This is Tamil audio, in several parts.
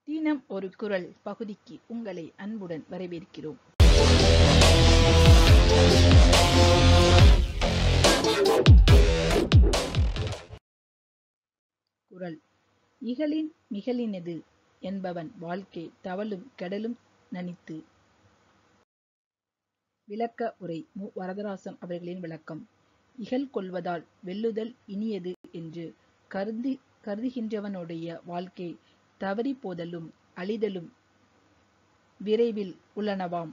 தினம் ஒரு குரல் பகுதிக்கு உங்களை அன்புடன் வரவேற்கிறோம் குரல் இகலின் மிகலினது என்பவன் வாழ்க்கை தவளும் கெடலும் நனித்து விளக்க உரை மு வரதராசன் அவர்களின் விளக்கம் இகல் கொள்வதால் வெல்லுதல் இனியது என்று கருதி கருதுகின்றவனுடைய வாழ்க்கை தவறி போதலும் அழிதலும் விரைவில் உள்ளனவாம்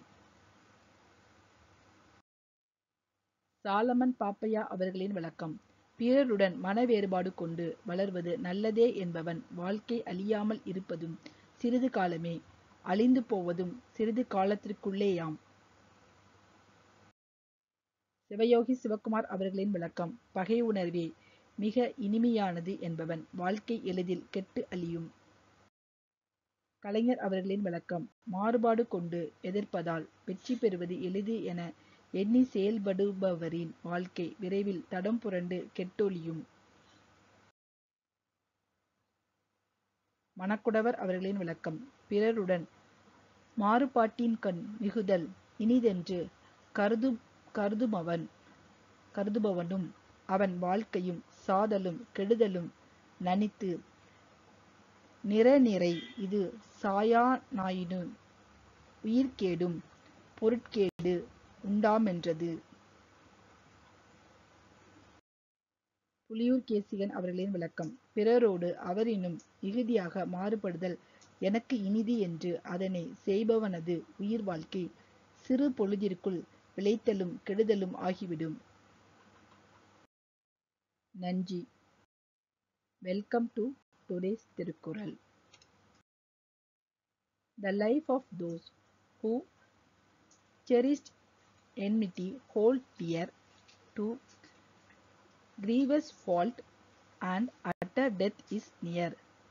சாலமன் பாப்பையா அவர்களின் விளக்கம் பிறருடன் மன வேறுபாடு கொண்டு வளர்வது நல்லதே என்பவன் வாழ்க்கை அழியாமல் இருப்பதும் சிறிது காலமே அழிந்து போவதும் சிறிது காலத்திற்குள்ளேயாம் சிவயோகி சிவகுமார் அவர்களின் விளக்கம் பகை உணர்வே மிக இனிமையானது என்பவன் வாழ்க்கை எளிதில் கெட்டு அழியும் கலைஞர் அவர்களின் விளக்கம் மாறுபாடு கொண்டு எதிர்ப்பதால் வெற்றி பெறுவது எளிது என எண்ணி செயல்படுபவரின் வாழ்க்கை விரைவில் தடம் புரண்டு கெட்டொழியும் மணக்குடவர் அவர்களின் விளக்கம் பிறருடன் மாறுபாட்டின் கண் மிகுதல் இனிதென்று கருது கருதுபவன் கருதுபவனும் அவன் வாழ்க்கையும் சாதலும் கெடுதலும் நனித்து நிறநிறை இது சாயானாயினு உயிர்கேடும் பொருட்கேடு உண்டாமென்றது புலியூர் கேசிகன் அவர்களின் விளக்கம் பிறரோடு அவரினும் மிகுதியாக மாறுபடுதல் எனக்கு இனிது என்று அதனை செய்பவனது உயிர் வாழ்க்கை சிறு பொழுதிற்குள் விளைத்தலும் கெடுதலும் ஆகிவிடும் நன்றி welcome to today's Thirukkural The life of those who cherished enmity hold dear to grievous fault and utter death is near.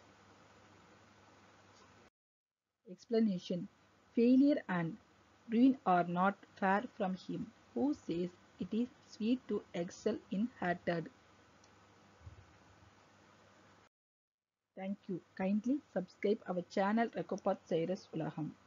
Explanation Failure and ruin are not far from him who says it is sweet to excel in hatred. Thank you. Kindly subscribe our channel Recopath Cyrus Ulaham.